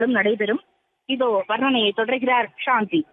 நடைபெறும் இதோ வர்ணனையை தொடர்கிறார் சாந்தி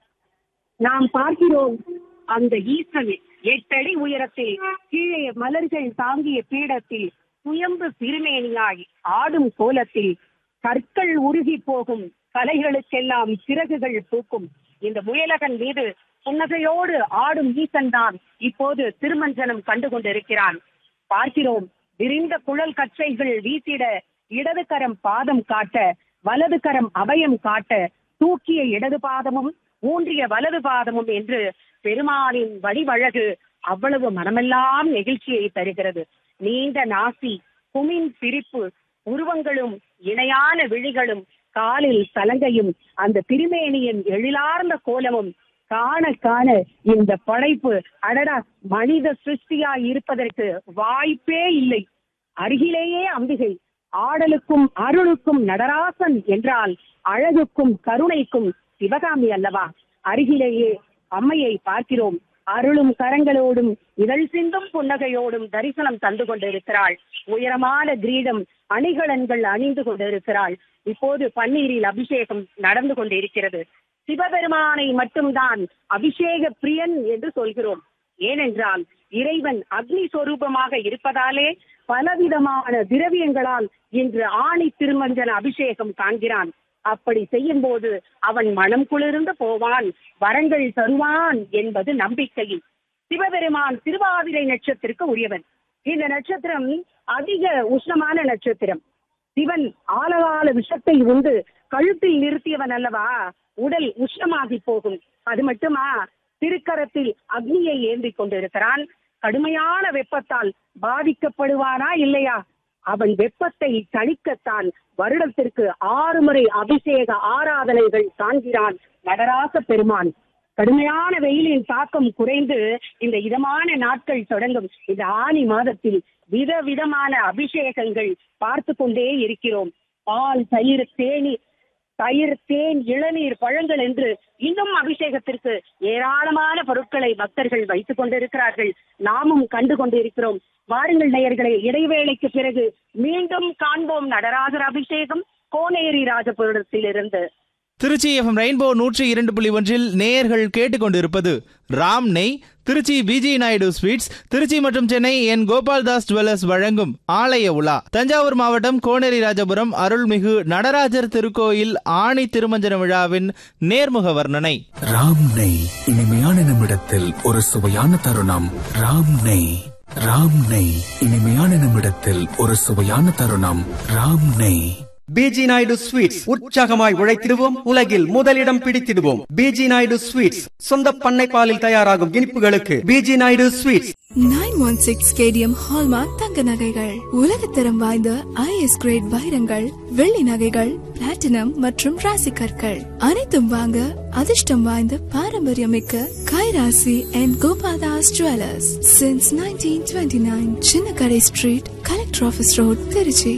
நாம் பார்க்கிறோம் அந்த ஈசன் எட்டடி உயரத்தில் கீழே மலர்கள் தாங்கிய பீடத்தில் சுயம்பு திருமேனியாய் ஆடும் கோலத்தில் கற்கள் உருகி போகும் கலைகளுக்கெல்லாம் சிறகுகள் பூக்கும் இந்த முயலகன் மீது புன்னகையோடு ஆடும் ஈசன் தான் இப்போது திருமஞ்சனம் கண்டு கொண்டிருக்கிறான் பார்க்கிறோம் விரிந்த குழல் கற்றைகள் வீசிட இடது கரம் பாதம் காட்ட வலது கரம் அபயம் காட்ட தூக்கிய இடது பாதமும் ஊன்றிய வலது பாதமும் என்று பெருமானின் வடிவழகு அவ்வளவு மனமெல்லாம் நெகிழ்ச்சியை தருகிறது நீண்ட நாசி குமின் சிரிப்பு உருவங்களும் இணையான விழிகளும் காலில் சலங்கையும் அந்த திருமேனியின் எழிலார்ந்த கோலமும் காண காண இந்த படைப்பு அடடா மனித சிருஷ்டியாய் இருப்பதற்கு வாய்ப்பே இல்லை அருகிலேயே அம்பிகை ஆடலுக்கும் அருளுக்கும் நடராசன் என்றால் அழகுக்கும் கருணைக்கும் சிவகாமி அல்லவா அருகிலேயே அம்மையை பார்க்கிறோம் அருளும் கரங்களோடும் இதழ் சிந்தும் புன்னகையோடும் தரிசனம் தந்து கொண்டிருக்கிறாள் உயரமான கிரீடம் அணிகலன்கள் அணிந்து கொண்டிருக்கிறாள் இப்போது பன்னீரில் அபிஷேகம் நடந்து கொண்டிருக்கிறது சிவபெருமானை மட்டும்தான் அபிஷேக பிரியன் என்று சொல்கிறோம் ஏனென்றால் இறைவன் அக்னி சொரூபமாக இருப்பதாலே பலவிதமான திரவியங்களால் இன்று ஆணி திருமஞ்சன அபிஷேகம் காண்கிறான் அப்படி செய்யும் போது அவன் மனம் குளிர்ந்து போவான் வரங்கள் தருவான் என்பது நம்பிக்கை சிவபெருமான் திருவாதிரை நட்சத்திற்கு உரியவன் இந்த நட்சத்திரம் அதிக உஷ்ணமான நட்சத்திரம் சிவன் ஆலகால விஷத்தை உண்டு கழுத்தில் நிறுத்தியவன் அல்லவா உடல் உஷ்ணமாகி போகும் அது மட்டுமா திருக்கரத்தில் அக்னியை ஏந்தி கொண்டிருக்கிறான் கடுமையான வெப்பத்தால் பாதிக்கப்படுவானா இல்லையா அவன் வெப்பத்தை தணிக்கத்தான் வருடத்திற்கு ஆறு முறை அபிஷேக ஆராதனைகள் காண்கிறான் நடராச பெருமான் கடுமையான வெயிலின் தாக்கம் குறைந்து இந்த இதமான நாட்கள் தொடங்கும் இந்த ஆனி மாதத்தில் விதவிதமான அபிஷேகங்கள் பார்த்து கொண்டே இருக்கிறோம் பால் தயிர் தேநீர் தயிர் தேன் இளநீர் பழங்கள் என்று இன்னும் அபிஷேகத்திற்கு ஏராளமான பொருட்களை பக்தர்கள் வைத்துக் கொண்டிருக்கிறார்கள் நாமும் கண்டு கொண்டிருக்கிறோம் வாருங்கள் நேயர்களை இடைவேளைக்கு பிறகு மீண்டும் காண்போம் நடராஜர் அபிஷேகம் கோனேரி ராஜபுரத்திலிருந்து திருச்சி எஃப்எம் ரெயின்போ நூற்றி இரண்டு புள்ளி ஒன்றில் நேயர்கள் கேட்டுக்கொண்டிருப்பது ராம் நெய் திருச்சி பிஜி நாயுடு ஸ்வீட்ஸ் திருச்சி மற்றும் சென்னை என் கோபால்தாஸ் ஜுவல்லர்ஸ் வழங்கும் ஆலய உலா தஞ்சாவூர் மாவட்டம் கோனேரி ராஜபுரம் அருள்மிகு நடராஜர் திருக்கோயில் ஆணி திருமஞ்சன விழாவின் நேர்முக வர்ணனை ராம் நெய் இனிமையான நிமிடத்தில் ஒரு சுவையான தருணம் ராம் நெய் ராம் நெய் இனிமையான நிமிடத்தில் ஒரு சுவையான தருணம் ராம் நெய் பிஜி நாயுடு ஸ்வீட்ஸ் உற்சாகமாய் உழைத்திடுவோம் உலகில் முதலிடம் பிடித்திடுவோம் பிஜி நாயுடு ஸ்வீட்ஸ் சொந்த பண்ணை பாலில் தயாராகும் இனிப்புகளுக்கு B G Naidu sweets nine one six K T M hallmark தங்க நகைகள் உலகத்தரம் வாய்ந்த ஐஎஸ் கிரேட் வைரங்கள் வெள்ளி நகைகள் பிளாட்டினம் மற்றும் ராசி கற்கள் அனைத்தும் வாங்க அதிர்ஷ்டம் வாய்ந்த பாரம்பரியமிக்க Kairasi and Gopadas jewellers since nineteen twenty nine Chinna Kadai street collector office road Trichy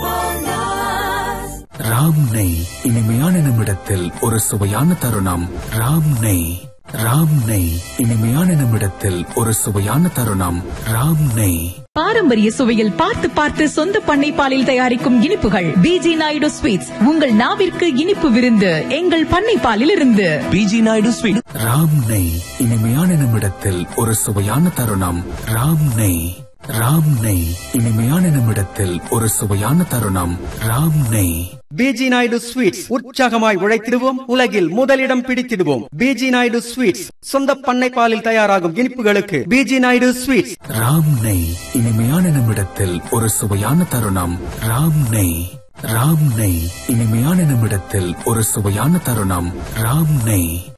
Ram நெய் இனிமையான நிமிடத்தில் ஒரு சுவையான தருணம் ராம் நெய் ராம் நெய் இனிமையான நிமிடத்தில் ஒரு சுவையான தருணம் ராம் நெய் பாரம்பரிய சுவையில் பார்த்து பார்த்து சொந்த பண்ணை பாலில் தயாரிக்கும் இனிப்புகள் பிஜி நாயுடு ஸ்வீட்ஸ் உங்கள் நாவிற்கு இனிப்பு விருந்து எங்கள் பண்ணை பாலில் இருந்து பிஜி நாயுடு ஸ்வீட் ராம் நெய் இனிமையான நிமிடத்தில் ஒரு சுவையான தருணம் ராம் நெய் ராம் நெய் இனிமையான நிமிடத்தில் ஒரு சுவையான தருணம் ராம் நெய் பிஜி நாயுடு ஸ்வீட்ஸ் உற்சாகமாய் உழைத்திடுவோம் உலகில் முதலிடம் பிடித்திடுவோம் பிஜி நாயுடு ஸ்வீட்ஸ் சொந்த பண்ணை பாலில் தயாராகும் இனிப்புகளுக்கு பிஜி நாயுடு ஸ்வீட்ஸ் ராம் நெய் இனிமையான நிமிடத்தில் ஒரு சுவையான தருணம் ராம் நெய் ராம் நெய் இனிமையான நிமிடத்தில் ஒரு சுவையான தருணம் ராம் நெய்